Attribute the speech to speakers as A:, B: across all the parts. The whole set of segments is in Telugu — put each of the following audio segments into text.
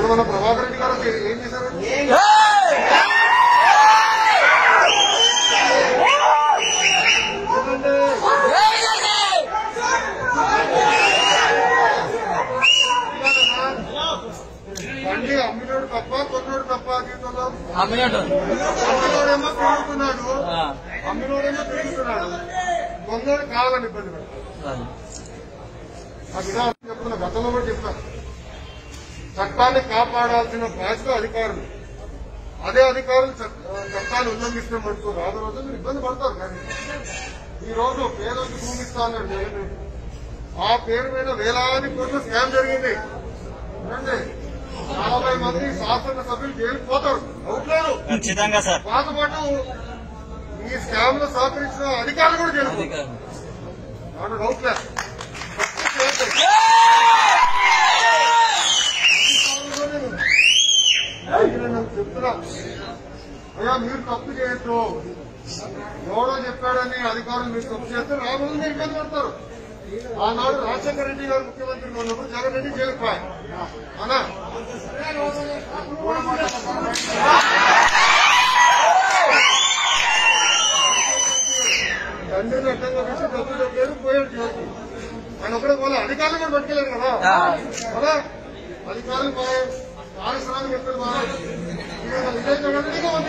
A: ఇప్పుడు మన ప్రభాకర్ రెడ్డి గారు ఏ- ఏం చేశారు బండి అమ్మినోడు తప్ప కొన్నోడు తప్ప జీవితంలో
B: అమ్మినట్టు
A: అమ్మినోడేమో తిరుగుతున్నాడు అమ్మినోడేమో తిరుగుతున్నాడు కొన్నోడు కావాలని ఇబ్బంది పెడతాడు ఆ విధానం చెప్తున్నా గతంలో కూడా చెప్పాను చట్టాన్ని కాపాడాల్సిన బాధ్యత అధికారులు అదే అధికారులు చట్- చట్టాన్ని ఉల్లంఘిస్తే మటుకు రాదు రోజు మీరు ఇబ్బంది పడతారు కానీ ఈ రోజు పేదలకు భూమి ఇస్తా అన్నాడు జగన్ రెడ్డి. ఆ పేరు మీద వేలాది కోట్ల స్కామ్ జరిగింది చూడండి నలభై మంది శాసన సభ్యులు జైలుకు పోతారు అవుట్లేదు
B: ఖచ్చితంగా సార్
A: పాటు ఈ స్కామ్ లో సహకరించిన అధికారులు కూడా జైలుకు పోతారు. నాకు డౌట్ లేదు నేను చెప్తున్నా అయ్యా మీరు తప్పు చేయొద్దు ఎవడో చెప్పాడని అధికారులు మీరు తప్పు చేస్తే రాబోదు మీరు ఇబ్బంది పడతారు ఆనాడు రాజశేఖర రెడ్డి గారు ముఖ్యమంత్రిగా ఉన్నప్పుడు జగన్ రెడ్డి జైలుకు పోయారు అనా తండ్రిని అడ్డంగా పెట్టి డబ్బులు చెప్పారు పోయాడు జైలుకి ఆయన ఒకటే పోలే అధికారులు కూడా పట్టుకెళ్ళారు కదా కదా అధికారులు బాగా పారిశ్రామిక ఎక్కడ బాగా ఇదే జగన్ రెడ్డిగా మంది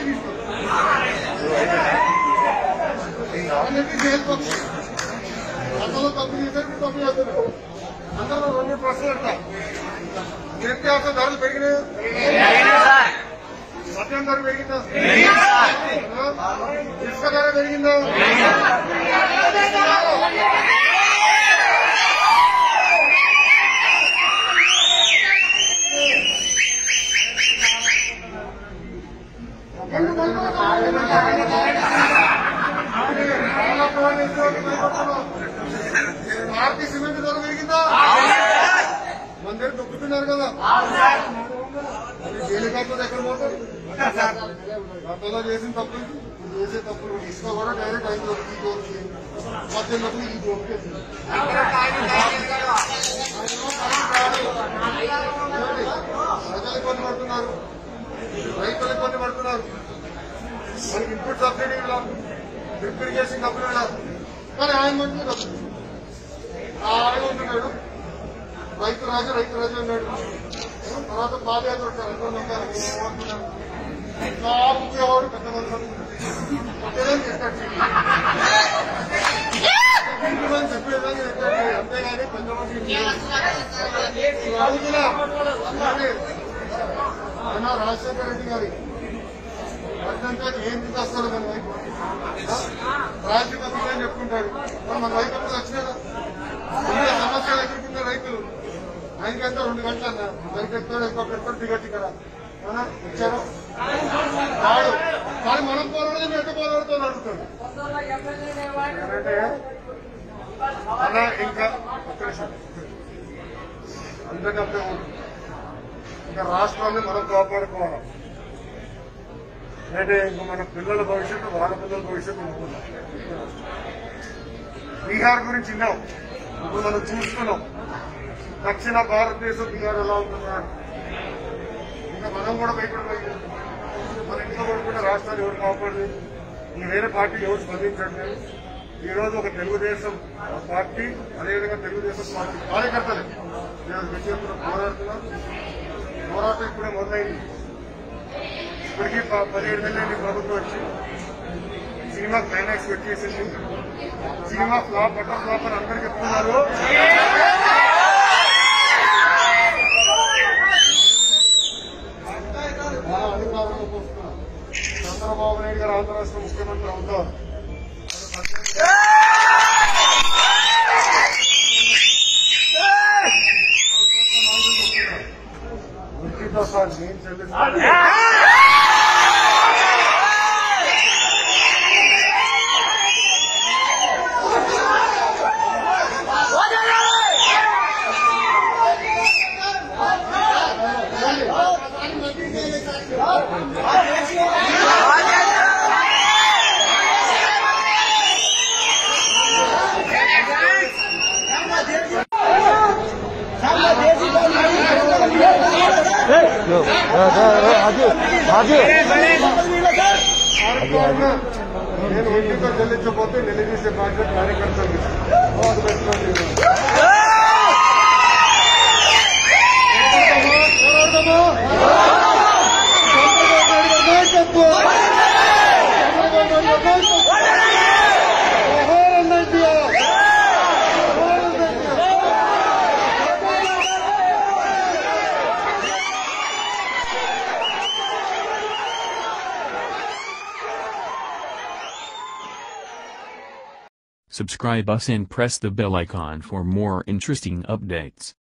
A: తీసుకుంటారు జైలు పక్షి గతంలో తప్పు చేశారు ఇప్పుడు తప్పు చేస్తున్నారు అందరూ రెండు ప్రశ్నలు అంట నిత్యావసర ధరలు పెరిగినాయి మద్యం ధర పెరిగిందా ఇసుక ధర పెరిగిందా భారతీ సిమెంట్ ధర పెరిగిందా మన దగ్గర దొక్కుతున్నారు కదా అది జైలు కాకపోతే ఎక్కడ పోతారు గతంలో చేసిన తప్పులు ఇప్పుడు చేసే తప్పులు ఇసుక కూడా డైరెక్ట్ ఐదు రోజులు ఈ రోజుకి పద్దెనిమిది ఈ రోజుకి ప్రజలు ఇబ్బంది పడుతున్నారు రైతులు ఇబ్బంది పడుతున్నారు మనకి ఇన్పుట్ సబ్సిడీ ఇలా డ్రిప్ ఇరిగేషన్ డబ్బులు ఇలా కానీ ఆయన మట్టుకు డబ్బులు ఆయన ఉంటున్నాడు రైతు రాజు రైతు రాజు అన్నాడు తర్వాత పాదయాత్ర వచ్చారు ఎంతో నమ్మారు ఏమంటున్నారు ముఖ్యవాడు పెద్ద మనుషులు చెప్పేదని చెప్పాడు ఇంటిమని చెప్పేదని చెప్పాడు అంతేగాని పెద్ద మనిషి అడుగుతున్నా ఆయన రాజశేఖర రెడ్డి గారి అర్థంటే ఏం తీసుకొస్తాడు మన వైపు రాజకీయ పత్రిక అని చెప్పుకుంటాడు మరి మన వైపు ఎప్పుడు వచ్చినాడు ఇంత సమస్యలు ఎదుర్కొన్న రైతులు ఆయనకంతా రెండు గంటలు అన్న బయట ఎత్తాడు ఎక్కువ పెట్టుకోడు దిగట్టు ఇక్కడ అవునా? ఇచ్చారు వాడు కానీ మనం పోరాడదు మేము ఎట్ట పోరాడుతాం అడుగుతాడు ఏంటంటే అలా ఇంకా ఒక్క నిమిషం అందుకంటే ఇంకా రాష్ట్రాన్ని మనం కాపాడుకోవాలి అంటే ఇంకా మన పిల్లల భవిష్యత్తు వాళ్ళ పిల్లల భవిష్యత్తు అనుకున్నాం బీహార్ గురించి విన్నాం ఇప్పుడు మనం చూస్తున్నాం దక్షిణ భారతదేశం బీహార్ ఎలా ఉంటున్నాడు ఇంకా మనం కూడా భయపడిపోయి మన ఇంట్లో పడుకుంటే రాష్ట్రాలు ఎవరు కాపాడలేదు ఈ వేరే పార్టీ ఎవరు స్పందించట్లేదు ఈ రోజు ఒక తెలుగుదేశం పార్టీ అదేవిధంగా తెలుగుదేశం పార్టీ కార్యకర్తలు ఈరోజు విజయంతో పోరాడుతున్నారు పోరాటం ఇప్పుడే మొదలైంది ఇప్పటికీ ప- పదిహేడు నెలలైంది ప్రభుత్వం వచ్చి సినిమా క్లైమాక్స్ పెట్టేసింది సినిమా ఫ్లాప్ బటర్ ఫ్లాప్ అని అందరు చెప్తున్నారు ఆ అధికారంలోకి వస్తున్నారు. చంద్రబాబు నాయుడు గారు ఆంధ్ర రాష్ట్ర ముఖ్యమంత్రి అవుతారు ఉచిత సార్ నేను చెల్లిస్తాను ఆడుకోవాలన్నా నేను ఒంటితో చెల్లించబోతే నిలదీసే బాధ్యత కార్యకర్తలు
B: Subscribe us and press the bell icon for more interesting updates.